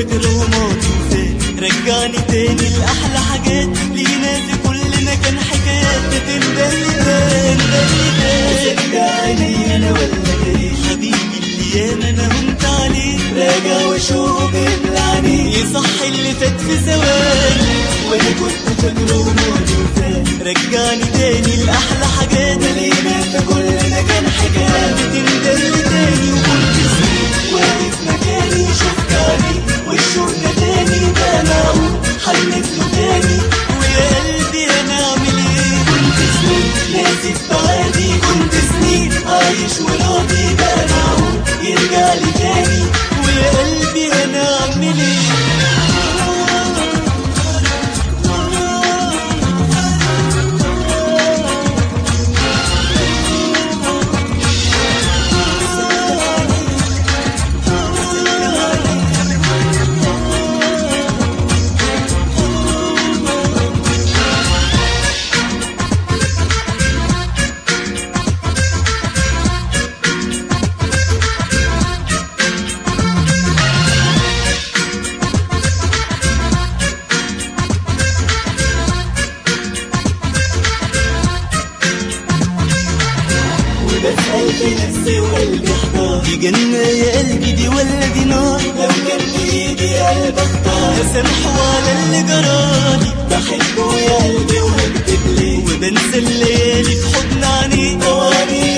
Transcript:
فاكر وماضي وفات رجعني تاني لأحلى حاجات لينا في كل مكان حكايات بتندهلي تاني تاني عيني انا ولا جاي حبيبي اللي ياما انا هنت عليه راجع وشوقه بيملعني يصح اللي فات في ثواني وانا كنت فاكره وماضي وفات رجعني تاني لأحلى حاجات لينا في كل مكان حكايات بتندهلي تاني وكنت سنين واقف مكاني شفت عليه والشوق ناداني بقى معقول حنت له تاني ويا قلبي انا اعمل ايه كنت سنين ناسي في بعادي كنت سنين عايش وراضي بقى معقول يرجع لي تاني ويا قلبي انا اعمل وبسأل في نفسي وقلبي احتار دي جنة يا قلبي دي ولا دي نار لو كان بإيدي قلب اختار اسامحه على اللي جرالي بحبه يا قلبي وهكتب ليه وبنسى الليالي في حضن عينيه طواني